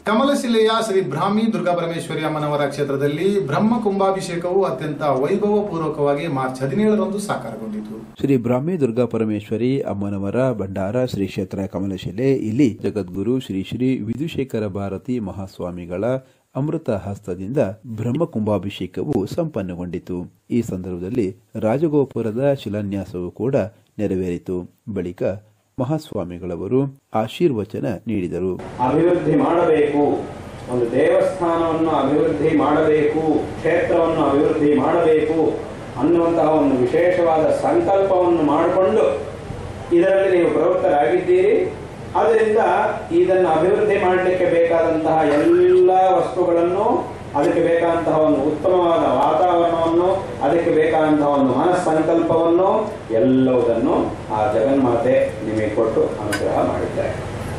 ಕಮಲಶಿಲೆಯ ಶ್ರೀ ಬ್ರಾಹ್ಮಿ ದುರ್ಗಾ ಪರಮೇಶ್ವರಿ ಅಮ್ಮನವರ ಕ್ಷೇತ್ರದಲ್ಲಿ ಬ್ರಹ್ಮ ಕುಂಭಾಭಿಷೇಕವು ಅತ್ಯಂತ ವೈಭವಪೂರ್ವಕವಾಗಿ ಮಾರ್ಚ್ ಹದಿನೇಳರಂದು ಸಾಕಾರಗೊಂಡಿತು ಶ್ರೀ ಬ್ರಾಹ್ಮಿ ದುರ್ಗಾ ಪರಮೇಶ್ವರಿ ಅಮ್ಮನವರ ಭಂಡಾರ ಶ್ರೀ ಕ್ಷೇತ್ರ ಕಮಲಶಿಲೆ ಇಲ್ಲಿ ಜಗದ್ಗುರು ಶ್ರೀ ಶ್ರೀ ವಿಧುಶೇಖರ ಭಾರತಿ ಮಹಾಸ್ವಾಮಿಗಳ ಅಮೃತ ಹಸ್ತದಿಂದ ಬ್ರಹ್ಮ ಕುಂಭಾಭಿಷೇಕವು ಸಂಪನ್ನಗೊಂಡಿತು ಈ ಸಂದರ್ಭದಲ್ಲಿ ರಾಜಗೋಪುರದ ಶಿಲಾನ್ಯಾಸವೂ ಕೂಡ ನೆರವೇರಿತು ಬಳಿಕ ಮಹಾಸ್ವಾಮಿಗಳವರು ಆಶೀರ್ವಚನ ನೀಡಿದರು ಅಭಿವೃದ್ಧಿ ಮಾಡಬೇಕು ಒಂದು ದೇವಸ್ಥಾನವನ್ನು ಅಭಿವೃದ್ಧಿ ಮಾಡಬೇಕು ಕ್ಷೇತ್ರವನ್ನು ಅಭಿವೃದ್ಧಿ ಮಾಡಬೇಕು ಅನ್ನುವಂತಹ ಒಂದು ವಿಶೇಷವಾದ ಸಂಕಲ್ಪವನ್ನು ಮಾಡಿಕೊಂಡು ಇದರಲ್ಲಿ ನೀವು ಪ್ರವೃತ್ತರಾಗಿದ್ದೀರಿ ಅದರಿಂದ ಇದನ್ನು ಅಭಿವೃದ್ಧಿ ಮಾಡಲಿಕ್ಕೆ ಬೇಕಾದಂತಹ ಎಲ್ಲ ವಸ್ತುಗಳನ್ನು ಅದಕ್ಕೆ ಬೇಕಾದಂತಹ ಒಂದು ಉತ್ತಮವಾದ ವಾತಾವರಣವನ್ನು ಅದಕ್ಕೆ ಬೇಕಾದಂತಹ ಒಂದು ಮನಸ್ಸಂಕಲ್ಪವನ್ನು ಎಲ್ಲವುದನ್ನು ಆ ಜಗನ್ಮಾತೆ ನಿಮಗೆ ಕೊಟ್ಟು ಅನುಗ್ರಹ ಮಾಡಿದ್ದಾರೆ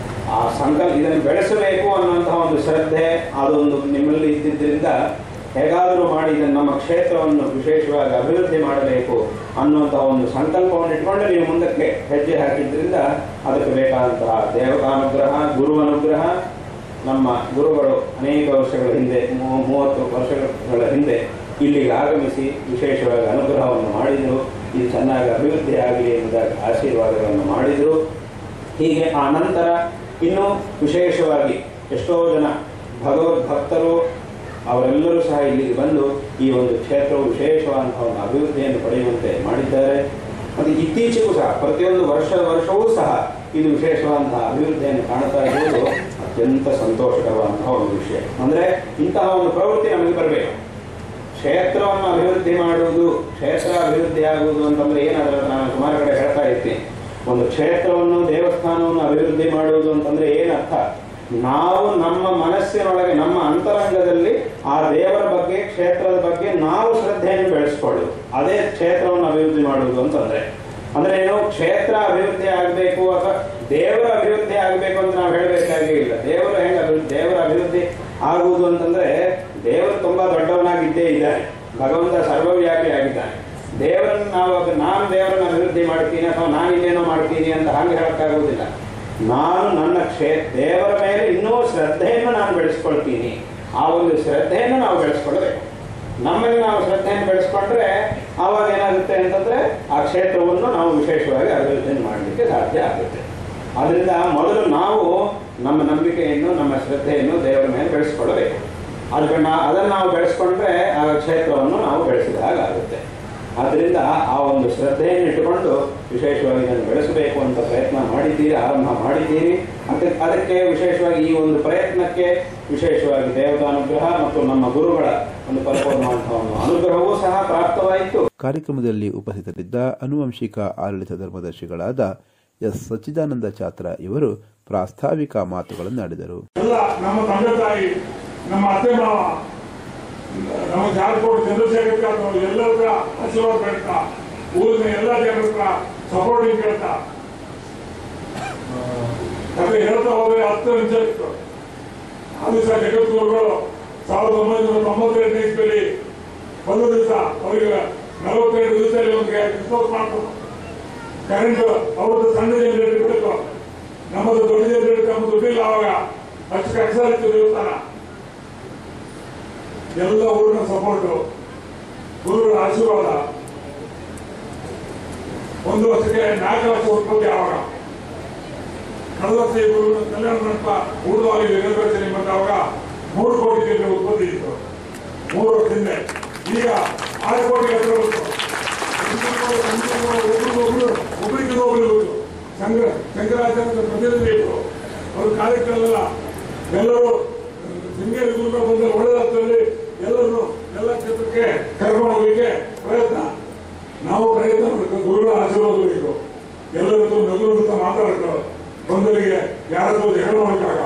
ಆ ಸಂಕಲ್ಪ ಇದನ್ನು ಬೆಳೆಸಬೇಕು ಅನ್ನುವಂತಹ ಒಂದು ಶ್ರದ್ಧೆ ಅದೊಂದು ನಿಮ್ಮಲ್ಲಿ ಇದ್ದಿದ್ದರಿಂದ ಹೇಗಾದರೂ ಮಾಡಿ ಇದನ್ನು ನಮ್ಮ ಕ್ಷೇತ್ರವನ್ನು ವಿಶೇಷವಾಗಿ ಅಭಿವೃದ್ಧಿ ಮಾಡಬೇಕು ಅನ್ನುವಂತಹ ಒಂದು ಸಂಕಲ್ಪವನ್ನು ಇಟ್ಕೊಂಡು ನೀವು ಮುಂದಕ್ಕೆ ಹೆಜ್ಜೆ ಹಾಕಿದ್ರಿಂದ ಅದಕ್ಕೆ ಬೇಕಾದಂತಹ ದೇವತಾನುಗ್ರಹ ಗುರು ಅನುಗ್ರಹ ನಮ್ಮ ಗುರುಗಳು ಅನೇಕ ವರ್ಷಗಳ ಹಿಂದೆ ಮೂ- ಮೂವತ್ತು ವರ್ಷಗಳ ಹಿಂದೆ ಇಲ್ಲಿಗೆ ಆಗಮಿಸಿ ವಿಶೇಷವಾಗಿ ಅನುಗ್ರಹವನ್ನು ಮಾಡಿದರು ಇದು ಚೆನ್ನಾಗಿ ಅಭಿವೃದ್ಧಿ ಆಗಲಿ ಎಂಬುದಾಗಿ ಆಶೀರ್ವಾದಗಳನ್ನು ಮಾಡಿದರು ಹೀಗೆ ಆ ನಂತರ ಇನ್ನು ವಿಶೇಷವಾಗಿ ಎಷ್ಟೋ ಜನ ಭಗವದ್ಭಕ್ತರು ಅವರೆಲ್ಲರೂ ಸಹ ಇಲ್ಲಿಗೆ ಬಂದು ಈ ಒಂದು ಕ್ಷೇತ್ರವು ವಿಶೇಷವಾದಂತಹ ಒಂದು ಅಭಿವೃದ್ಧಿಯನ್ನು ಪಡೆಯುವಂತೆ ಮಾಡಿದ್ದಾರೆ ಮತ್ತು ಇತ್ತೀಚೆಗೂ ಸಹ ಪ್ರತಿಯೊಂದು ವರ್ಷ ವರ್ಷವೂ ಸಹ ಇದು ವಿಶೇಷವಾದಂತಹ ಅಭಿವೃದ್ಧಿಯನ್ನು ಕಾಣ್ತಾ ಇರುವುದು ಅತ್ಯಂತ ಸಂತೋಷಕರವಾದಂತಹ ಒಂದು ವಿಷಯ ಅಂದರೆ ಇಂತಹ ಒಂದು ಪ್ರವೃತ್ತಿ ನಮಗೆ ಬರಬೇಕು ಕ್ಷೇತ್ರವನ್ನು ಅಭಿವೃದ್ಧಿ ಮಾಡುವುದು ಕ್ಷೇತ್ರ ಅಭಿವೃದ್ಧಿ ಆಗುವುದು ಅಂತಂದ್ರೆ ಏನಾದ್ರೆ ನಾನು ಸುಮಾರು ಕಡೆ ಹೇಳ್ತಾ ಇರ್ತೀನಿ ಒಂದು ಕ್ಷೇತ್ರವನ್ನು ದೇವಸ್ಥಾನವನ್ನು ಅಭಿವೃದ್ಧಿ ಮಾಡುವುದು ಅಂತಂದ್ರೆ ಏನರ್ಥ ನಾವು ನಮ್ಮ ಮನಸ್ಸಿನೊಳಗೆ ನಮ್ಮ ಅಂತರಂಗದಲ್ಲಿ ಆ ದೇವರ ಬಗ್ಗೆ ಕ್ಷೇತ್ರದ ಬಗ್ಗೆ ನಾವು ಶ್ರದ್ಧೆಯನ್ನು ಬೆಳೆಸ್ಕೊಳ್ಳುವುದು ಅದೇ ಕ್ಷೇತ್ರವನ್ನು ಅಭಿವೃದ್ಧಿ ಮಾಡುವುದು ಅಂತಂದ್ರೆ ಅಂದ್ರೆ ಏನು ಕ್ಷೇತ್ರ ಅಭಿವೃದ್ಧಿ ಆಗಬೇಕು ಅಥವಾ ದೇವರ ಅಭಿವೃದ್ಧಿ ಆಗಬೇಕು ಅಂತ ನಾವು ಹೇಳಬೇಕಾಗೇ ಇಲ್ಲ ದೇವರು ಹೆಂಗೆ ಅಭಿವೃದ್ಧಿ ದೇವರ ಅಭಿವೃದ್ಧಿ ಆಗುವುದು ಅಂತಂದ್ರೆ ದೇವರು ತುಂಬಾ ದೊಡ್ಡವನಾಗಿದ್ದೇ ಇದ್ದಾನೆ ಭಗವಂತ ಸರ್ವವ್ಯಾಪಿ ಆಗಿದ್ದಾನೆ ದೇವರನ್ನು ನಾವು ಅದು ನಾನು ದೇವರನ್ನು ಅಭಿವೃದ್ಧಿ ಮಾಡ್ತೀನಿ ಅಥವಾ ನಾನು ಇನ್ನೇನೋ ಮಾಡ್ತೀನಿ ಅಂತ ಹಂಗೆ ಹೇಳಕ್ಕಾಗುವುದಿಲ್ಲ ನಾನು ನನ್ನ ಕ್ಷೇ ದೇವರ ಮೇಲೆ ಇನ್ನೂ ಶ್ರದ್ಧೆಯನ್ನು ನಾನು ಬೆಳೆಸ್ಕೊಳ್ತೀನಿ ಆ ಒಂದು ಶ್ರದ್ಧೆಯನ್ನು ನಾವು ಬೆಳೆಸ್ಕೊಳ್ಬೇಕು ನಮ್ಮಲ್ಲಿ ನಾವು ಶ್ರದ್ಧೆಯನ್ನು ಬೆಳೆಸ್ಕೊಂಡ್ರೆ ಆವಾಗ ಏನಾಗುತ್ತೆ ಅಂತಂದ್ರೆ ಆ ಕ್ಷೇತ್ರವನ್ನು ನಾವು ವಿಶೇಷವಾಗಿ ಅಭಿವೃದ್ಧಿ ಮಾಡಲಿಕ್ಕೆ ಸಾಧ್ಯ ಆಗುತ್ತೆ ಅದರಿಂದ ಮೊದಲು ನಾವು ನಮ್ಮ ನಂಬಿಕೆಯನ್ನು ನಮ್ಮ ಶ್ರದ್ಧೆಯನ್ನು ದೇವರ ಮೇಲೆ ಬೆಳೆಸ್ಕೊಳ್ಬೇಕು ಅದಕ್ಕೆ ನಾ ಅದನ್ನು ನಾವು ಬೆಳೆಸ್ಕೊಂಡ್ರೆ ಆ ಕ್ಷೇತ್ರವನ್ನು ನಾವು ಬೆಳೆಸಿದ ಹಾಗಾಗುತ್ತೆ ಆದ್ದರಿಂದ ಆ ಒಂದು ಶ್ರದ್ಧೆಯನ್ನು ಇಟ್ಟುಕೊಂಡು ವಿಶೇಷವಾಗಿ ಇದನ್ನು ಬೆಳೆಸಬೇಕು ಅಂತ ಪ್ರಯತ್ನ ಮಾಡಿದ್ದೀರಿ ಆರಂಭ ಮಾಡಿದ್ದೀರಿ ಅದಕ್ಕೆ ಅದಕ್ಕೆ ವಿಶೇಷವಾಗಿ ಈ ಒಂದು ಪ್ರಯತ್ನಕ್ಕೆ ವಿಶೇಷವಾಗಿ ದೇವತಾನುಗ್ರಹ ಮತ್ತು ನಮ್ಮ ಗುರುಗಳ ಒಂದು ಪರಿಪೂರ್ಣವಂತಹ ಒಂದು ಅನುಗ್ರಹವೂ ಸಹ ಪ್ರಾಪ್ತವಾಯಿತು ಕಾರ್ಯಕ್ರಮದಲ್ಲಿ ಉಪಸ್ಥಿತರಿದ್ದ ಅನುವಂಶಿಕ ಆಡಳಿತ ಧರ್ಮದರ್ಶಿಗಳಾದ ಎಸ್ ಸಚ್ಚಿದಾನಂದ ಚಾತ್ರ ಇವರು ಪ್ರಾಸ್ತಾವಿಕ ಮಾತುಗಳನ್ನು ಆಡಿದರು ಎಲ್ಲ ನಮ್ಮ ತಂದೆ ತಾಯಿ ನಮ್ಮ ಅತ್ತೆ ಮಾವ ನಮ್ಮ ಜಾರಕೋಟ್ ಚಂದ್ರಶೇಖರ್ ಜಾಧವ್ ಎಲ್ಲರ ಹತ್ರ ಆಶೀರ್ವಾದ ಬೇಡ್ತಾ ಊರಿನ ಎಲ್ಲ ಜನರ ಹತ್ರ ಸಪೋರ್ಟಿಂಗ್ ಕೇಳ್ತಾ ಕತೆ ಹೇಳ್ತಾ ಹೋದ್ರೆ ಹತ್ತು ನಿಮಿಷ ಇತ್ತು ಆ ದಿವಸ ಜಗದ್ಗುರುಗಳು ಸಾವಿರದ ಒಂಬೈನೂರ ತೊಂಬತ್ತೆರಡನೇ ಇಸ್ವಿಯಲ್ಲಿ ಒಂದು ದಿವಸ ಅವರಿಗೆ ನಲವತ್ತೆರಡು ದಿವಸದಲ್ಲಿ ಒಂದು ಕ್ರಿಸ್ಮಸ್ ಮಾಡ್ತಾರೆ ಕರೆಂಟ್ ಅವ್ರದ್ದು ಸಣ್ಣ ಜನರೇಟರ್ ಬಿಡಬೇಕು ನಮ್ಮದು ದೊಡ್ಡ ಜನರೇಟರ್ ನಮ್ಮದು ದುಡ್ಡಿಲ್ಲ ಅವಾಗ ಅಷ್ಟು ಕೆಲಸ ಇತ್ತು ದೇವಸ್ಥಾನ ಎಲ್ಲ ಊರಿನ ಸಪೋರ್ಟು ಗುರುಗಳ ಆಶೀರ್ವಾದ ಒಂದು ವರ್ಷಕ್ಕೆ ನಾಲ್ಕು ಲಕ್ಷ ಉತ್ಪತ್ತಿ ಆವಾಗ ಕಳೆದ ವರ್ಷ ಈ ಗುರು ಕಲ್ಯಾಣ ಮಂಟಪ ಊರ್ದವಾಗಿ ನೆರವೇರಿಸಿ ನಿಮ್ಮಂತ ಅವಾಗ ಮೂರು ಕೋಟಿ ಜನರ ಉತ್ಪತ್ತಿ ಇತ್ತು ಮೂರು ವರ್ಷ ಹಿಂದೆ ಈಗ ಆರು ಕೋಟಿ ಹತ್ರ ಬಂತು ಒಬ್ರಿಗೊಬ್ರು ಒಬ್ರಿಗೆ ಒಬ್ರಿಗೆ ಹೋಯ್ತು ಶಂಕರ ಶಂಕರಾಚಾರ್ಯ ಪ್ರತಿನಿಧಿ ಇತ್ತು ಅವ್ರ ಕಾರ್ಯಕ್ರಮ ಎಲ್ಲರೂ ಶೃಂಗೇರಿ ಗುರುಗಳು ಬಂದ ಒಳ್ಳೆದಾಗ್ತದಲ್ಲಿ ಎಲ್ಲರನ್ನು ಎಲ್ಲ ಕ್ಷೇತ್ರಕ್ಕೆ ಕರ್ಕೊಂಡು ಹೋಗ್ಲಿಕ್ಕೆ ಪ್ರಯತ್ನ ನಾವು ಪ್ರಯತ್ನ ಮಾಡಬೇಕು ಗುರುಗಳ ಆಶೀರ್ವಾದ ಬೇಕು ಎಲ್ಲರ ಹತ್ರ ನಗು ಅಂತ ಮಾತಾಡಬೇಕು ಬಂದವರಿಗೆ ಯಾರದ್ದು ಜಗಳ ಮಾಡಕ್ಕಾಗ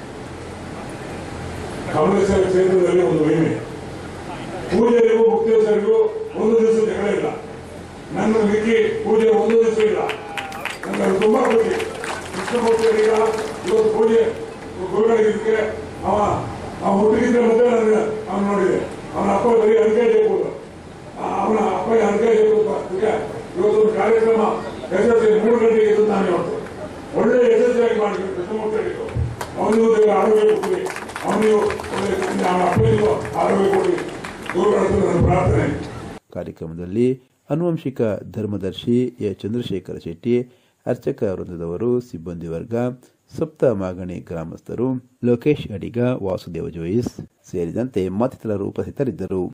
ಕಮಲೇಶ್ವರ ಕ್ಷೇತ್ರದಲ್ಲಿ ಒಂದು ಮಹಿಮೆ ಪೂಜೆಗೂ ಮುಕ್ತೇಶ್ವರಿಗೂ ಒಂದು ದಿವಸ ಜಗಳ ಇಲ್ಲ ನನ್ನ ಮಿಕ್ಕಿ ಪೂಜೆ ಒಂದು ದಿವಸ ಇಲ್ಲ ನನಗೆ ತುಂಬಾ ಖುಷಿ ಕೃಷ್ಣಮೂರ್ತಿ ಈಗ ಇವತ್ತು ಪೂಜೆ ಗುರುಗಳಿದ್ದಕ್ಕೆ ಅವ ಅವ ಹುಟ್ಟಿದ್ರೆ ಮತ್ತೆ ನನಗೆ ಅವನು ನೋಡಿದೆ ಅವನ ಅಪ್ಪ ಬರೀ ಅಂಕೆ ಜಯಪುರ ಅವನ ಅಪ್ಪಗೆ ಅಂಕೆ ಜಯಪುರ ಇವತ್ತೊಂದು ಕಾರ್ಯಕ್ರಮ ಯಶಸ್ವಿ ಮೂರು ಗಂಟೆಗೆ ಇದ್ದು ನಾನು ಇವತ್ತು ಒಳ್ಳೆ ಯಶಸ್ವಿಯಾಗಿ ಮಾಡಿದ್ರು ಕೃಷ್ಣಮೂರ್ತಿ ಅವನಿಗೂ ಆರೋಗ್ಯ ಕೊಡ್ತೀವಿ ಅವನಿಗೂ ಒಳ್ಳೆ ಅವನ ಅಪ್ಪನಿಗೂ ಆರೋಗ್ಯ ಕೊಡಿ ಗುರುಗಳು ನನ್ನ ಪ್ರಾರ್ಥನೆ ಕಾರ್ಯಕ್ರಮದಲ್ಲಿ ಅನುವಂಶಿಕ ಧರ್ಮದರ್ಶಿ ಎ ಚಂದ್ರಶೇಖರ ಶೆಟ್ಟಿ ಅರ್ಚಕ ವೃಂದದವರು ಸಿಬ್ಬಂದಿ ವರ್ಗ ಸಪ್ತ ಮಾಗಣಿ ಗ್ರಾಮಸ್ಥರು ಲೋಕೇಶ್ ಅಡಿಗ ವಾಸುದೇವ ಜೋಯಿಸ್ ಸೇರಿದಂತೆ ಮತ್ತಿತರರು ಉಪಸ್ಥಿತರಿದ್ದರು